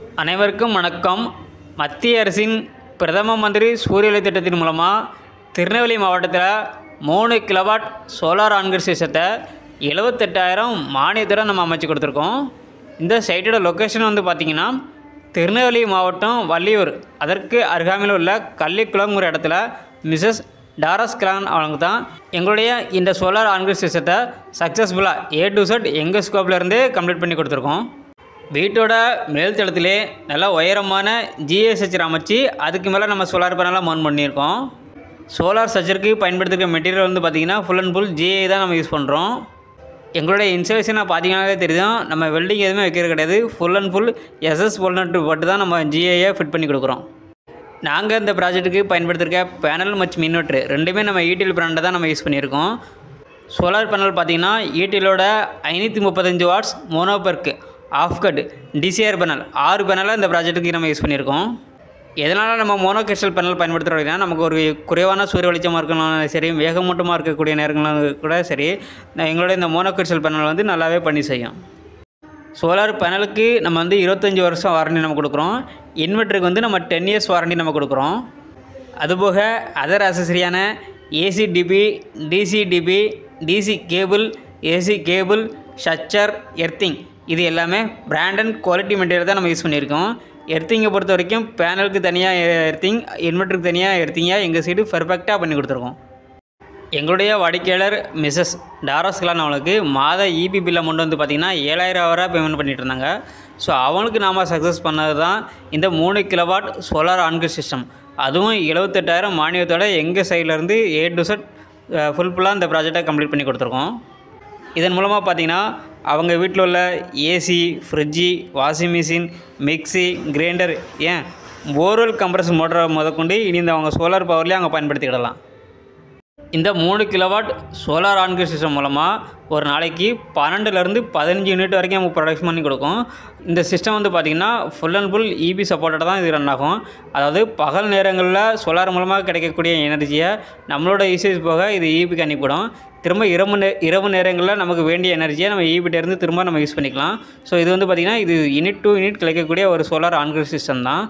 அனைவருக்கும் வணக்கம் மத்திய அரசின் பிரதம மந்திரி சூரிய ஒளி திட்டத்தின் மூலமாக திருநெல்வேலி மாவட்டத்தில் மூணு கிலோவாட் சோலார் ஆன்கர் சிஸ்டத்தை எழுபத்தெட்டாயிரம் மானியத்தோட நம்ம அமைச்சு கொடுத்துருக்கோம் இந்த சைட்டோட லொக்கேஷன் வந்து பார்த்திங்கன்னா திருநெல்வேலி மாவட்டம் வள்ளியூர் அதற்கு அருகாமையில் உள்ள கள்ளிக்குளங்கிற இடத்துல மிஸ்ஸஸ் டாரஸ் கிளான் அவங்க தான் எங்களுடைய இந்த சோலார் ஆன்கர் சிஸ்டத்தை சக்ஸஸ்ஃபுல்லாக ஏ டு செட் எங்கள் ஸ்கோப்லேருந்தே கம்ப்ளீட் பண்ணி கொடுத்துருக்கோம் வீட்டோட மேல் தளத்திலே நல்லா உயரமான ஜிஎஸ்ஹெச் அமைச்சு அதுக்கு மேலே நம்ம சோலார் பேனலாக மவுண்ட் பண்ணியிருக்கோம் சோலார் சர்ஜருக்கு பயன்படுத்திருக்க மெட்டீரியல் வந்து பார்த்திங்கன்னா ஃபுல் அண்ட் ஃபுல் ஜிஏ தான் நம்ம யூஸ் பண்ணுறோம் எங்களுடைய இன்ஸ்டலேஷனை பார்த்தீங்கன்னாலே தெரியும் நம்ம வெல்டிங் எதுவுமே வைக்கிறது கிடையாது full and full SS bolt nut போட்டு தான் நம்ம ஜிஏயை ஃபிட் பண்ணி கொடுக்குறோம் நாங்கள் இந்த ப்ராஜெக்ட்டுக்கு பயன்படுத்திருக்க பேனல் மற்றும் இன்வெர்ட்ரு ரெண்டுமே நம்ம ஈட்டில் பிராண்டை தான் நம்ம யூஸ் பண்ணியிருக்கோம் சோலார் பேனல் பார்த்தீங்கன்னா ஈட்டிலோட ஐநூற்றி முப்பத்தஞ்சு வாட்ஸ் மோனோபர்க்கு ஆஃப் கட் டிசிஆர் பேனல் ஆறு பேனலாக இந்த ப்ராஜெக்ட்டுக்கு நம்ம யூஸ் பண்ணியிருக்கோம் எதனால் நம்ம மோனோ கிறிஸ்டல் பேனல் பயன்படுத்துகிறோம் அப்படின்னா நமக்கு ஒரு குறைவான சூரிய வெளிச்சமாக இருக்கணும் சரி வேகமூட்டமாக இருக்கக்கூடிய நேரங்களும் கூட சரி நான் எங்களோட இந்த மோனோ கிறிஸ்டல் பேனல் வந்து நல்லாவே பண்ணி செய்யும் சோலார் பேனலுக்கு நம்ம வந்து இருபத்தஞ்சி வருஷம் வாரண்டி நம்ம கொடுக்குறோம் இன்வெர்ட்டருக்கு வந்து நம்ம டென் இயர்ஸ் வாரண்டி நம்ம கொடுக்குறோம் அதுபோக அதர் அசசரியான AC DB DC DB DC cable AC cable ஷச்சர் எர்த்திங் இது எல்லாமே பிராண்ட் அண்ட் குவாலிட்டி மெட்டீரியல் தான் நம்ம யூஸ் பண்ணியிருக்கோம் எர்த்திங்கை பொறுத்த வரைக்கும் பேனலுக்கு தனியாக எர்த்திங் இன்வெர்ட்டருக்கு தனியாக எர்த்திங்காக எங்கள் சைடு பர்ஃபெக்டாக பண்ணி கொடுத்துருக்கோம் எங்களுடைய வாடிக்கையாளர் மிஸ்ஸஸ் டாரஸ் கலான் அவங்களுக்கு மாத இபி பில் அமௌண்ட் வந்து பார்த்திங்கன்னா ஏழாயிரம் ரூபா பேமெண்ட் பண்ணிட்டு இருந்தாங்க ஸோ அவங்களுக்கு நாம் சக்ஸஸ் பண்ணது தான் இந்த மூணு கிலோவாட் சோலார் ஆன்கர் சிஸ்டம் அதுவும் எழுபத்தெட்டாயிரம் மானியத்தோட எங்கள் சைட்லேருந்து ஏ டு செட் ஃபுல் ஃபுல்லாக இந்த ப்ராஜெக்டை கம்ப்ளீட் பண்ணி கொடுத்துருக்கோம் இதன் மூலமாக பார்த்தீங்கன்னா அவங்க வீட்டில் உள்ள ஏசி ஃப்ரிட்ஜி வாஷிங் மிஷின் மிக்ஸி கிரைண்டர் ஏன் போர்வெல் கம்ப்ரஸ் மோட்டரை முதற்கொண்டு இனி இந்த அவங்க சோலார் பவர்லேயே அவங்க பயன்படுத்திக்கிடலாம் இந்த மூணு கிலோவாட் சோலார் ஆன்கர் சிஸ்டம் மூலமாக ஒரு நாளைக்கு பன்னெண்டுலேருந்து பதினஞ்சு யூனிட் வரைக்கும் நமக்கு ப்ரொடக்ஷன் பண்ணி கொடுக்கும் இந்த சிஸ்டம் வந்து பார்த்திங்கன்னா full and full EB supported தான் இது ரன் ஆகும் அதாவது பகல் நேரங்களில் சோலார் மூலமாக கிடைக்கக்கூடிய எனர்ஜியை நம்மளோட யூசேஜ் போக இது ஈபிக்கு அனுப்பிவிடும் திரும்ப இரவு நே இரவு நேரங்களில் நமக்கு வேண்டிய எனர்ஜியை நம்ம ஈபிட்டேருந்து திரும்ப நம்ம யூஸ் பண்ணிக்கலாம் ஸோ இது வந்து பார்த்திங்கன்னா இது யூனிட் டு யூனிட் கிடைக்கக்கூடிய ஒரு சோலார் ஆன்கர் சிஸ்டம் தான்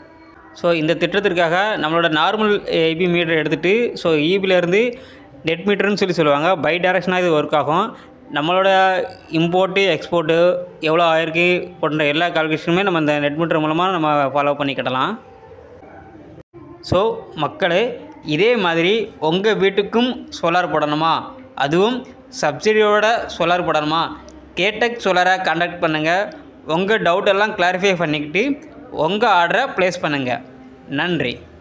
ஸோ இந்த திட்டத்திற்காக நம்மளோட நார்மல் ஐபி மீட்டர் எடுத்துகிட்டு ஸோ ஈபிலேருந்து நெட் மீட்டர்னு சொல்லி சொல்லுவாங்க பை டைரக்ஷனாக இது ஒர்க் ஆகும் நம்மளோட இம்போர்ட்டு எக்ஸ்போர்ட்டு எவ்வளோ ஆயிருக்கு போன்ற எல்லா கால்குலேஷனுமே நம்ம இந்த நெட் மீட்டர் மூலமாக நம்ம ஃபாலோ பண்ணிக்கிடலாம் ஸோ மக்களே இதே மாதிரி உங்கள் வீட்டுக்கும் சோலார் போடணுமா அதுவும் சப்சிடியோட சோலார் போடணுமா கேடெக் சோலாரை கான்டாக்ட் பண்ணுங்கள் உங்கள் டவுட் எல்லாம் கிளாரிஃபை பண்ணிக்கிட்டு உங்கள் ஆர்டரை ப்ளேஸ் பண்ணுங்கள் நன்றி